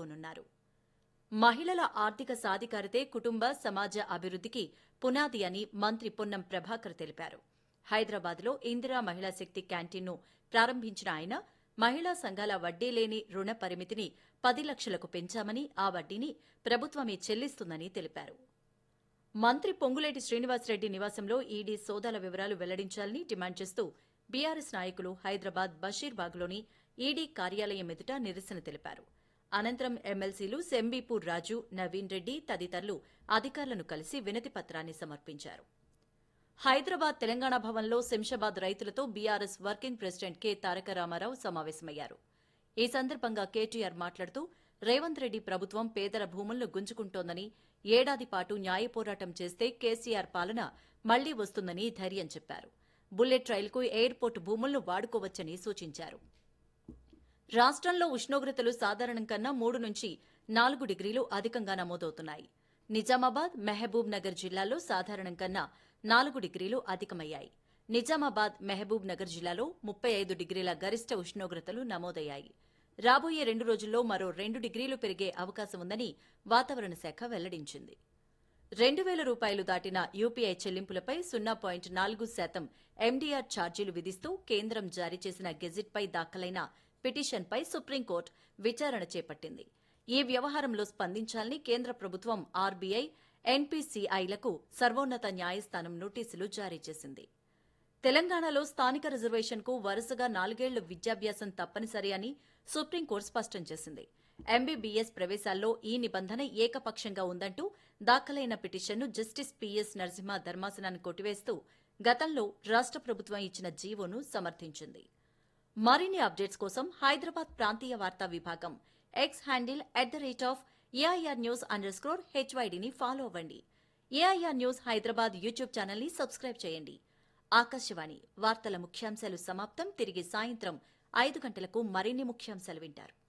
పాల్గొనున్నారు మహిళల ఆర్థిక సాధికారతే కుటుంబ సమాజ అభివృద్ధికి పునాది అని మంత్రి పొన్నం ప్రభాకర్ తెలిపారు హైదరాబాద్లో ఇందిరా మహిళా శక్తి క్యాంటీన్ను ప్రారంభించిన ఆయన మహిళా సంఘాల వడ్డీ లేని రుణ పరిమితిని పది లక్షలకు పెంచామని ఆ వడ్డీని ప్రభుత్వమే చెల్లిస్తుందని తెలిపారు మంత్రి పొంగులేటి శ్రీనివాసరెడ్డి నివాసంలో ఈడీ సోదాల వివరాలు వెల్లడించాలని డిమాండ్ చేస్తూ బీఆర్ఎస్ నాయకులు హైదరాబాద్ బషీర్బాగ్లోని ఈడీ కార్యాలయం ఎదుట నిరసన తెలిపారు అనంతరం ఎమ్మెల్సీలు సెంబీపూర్ రాజు నవీన్ రెడ్డి తదితరులు అధికారులను కలిసి వినతి పత్రాన్ని సమర్పించారు హైదరాబాద్ తెలంగాణ భవన్లో శంషాబాద్ రైతులతో BRS working president K Taraka Ramarao సమావేశమయ్యారు ఈ సందర్భంగా కేటీఆర్ మాట్లాడుతూ రేవంత్ రెడ్డి ప్రభుత్వం పేదల భూములను గుంజుకుంటోందని ఏడాది పాటు న్యాయ పోరాటం చేస్తే కేసీఆర్ పాలన మళ్లీ వస్తుందని ధైర్యం చెప్పారు బుల్లెట్ రైలుకు ఎయిర్పోర్టు భూములను వాడుకోవచ్చని సూచించారు రాష్ట్రంలో ఉష్ణోగ్రతలు సాధారణం కన్నా మూడు నుంచి నాలుగు డిగ్రీలు అధికంగా నమోదవుతున్నాయి నిజామాబాద్ మహబూబ్ నగర్ జిల్లాల్లో సాధారణం కన్నా నాలుగు డిగ్రీలు అధికమయ్యాయి నిజామాబాద్ మహబూబ్ నగర్ జిల్లాలో ముప్పై ఐదు డిగ్రీల గరిష్ట ఉష్ణోగ్రతలు నమోదయ్యాయి రాబోయే రెండు రోజుల్లో మరో రెండు డిగ్రీలు పెరిగే అవకాశం ఉందని వాతావరణ శాఖ వెల్లడించింది రెండు వేల రూపాయలు దాటిన యూపీఐ చెల్లింపులపై సున్నా పాయింట్ నాలుగు శాతం ఎండీఆర్ ఛార్జీలు విధిస్తూ కేంద్రం జారీ చేసిన గెజిట్పై దాఖలైన పిటిషన్పై సుప్రీంకోర్టు విచారణ చేపట్టింది ఈ వ్యవహారంలో స్పందించాలని కేంద్ర ప్రభుత్వం ఆర్బీఐ ఎన్పీసీఐలకు సర్వోన్నత న్యాయస్థానం నోటీసులు జారీ చేసింది తెలంగాణలో స్థానిక రిజర్వేషన్కు వరుసగా నాలుగేళ్లు విద్యాభ్యాసం తప్పనిసరి అని సుప్రీంకోర్టు స్పష్టం చేసింది ఎంబీబీఎస్ ప్రవేశాల్లో ఈ నిబంధన ఏకపక్షంగా ఉందంటూ దాఖలైన పిటిషన్ను జస్టిస్ పీఎస్ నరసింహ ధర్మాసనాన్ని కొట్టివేస్తూ గతంలో రాష్ట ప్రభుత్వం ఇచ్చిన జీవోను సమర్థించింది మరిన్ని అప్డేట్స్ కోసం హైదరాబాద్ ప్రాంతీయ వార్తా విభాగం X handle at the rate of AIR news underscore హెచ్వైడిని ఫాలో అవ్వండి ఏఐఆర్ న్యూస్ హైదరాబాద్ యూట్యూబ్ ఛానల్ని సబ్స్క్రైబ్ చేయండి ఆకాశవాణి వార్తల ముఖ్యాంశాలు సమాప్తం తిరిగి సాయంత్రం ఐదు గంటలకు మరిన్ని ముఖ్యాంశాలు వింటారు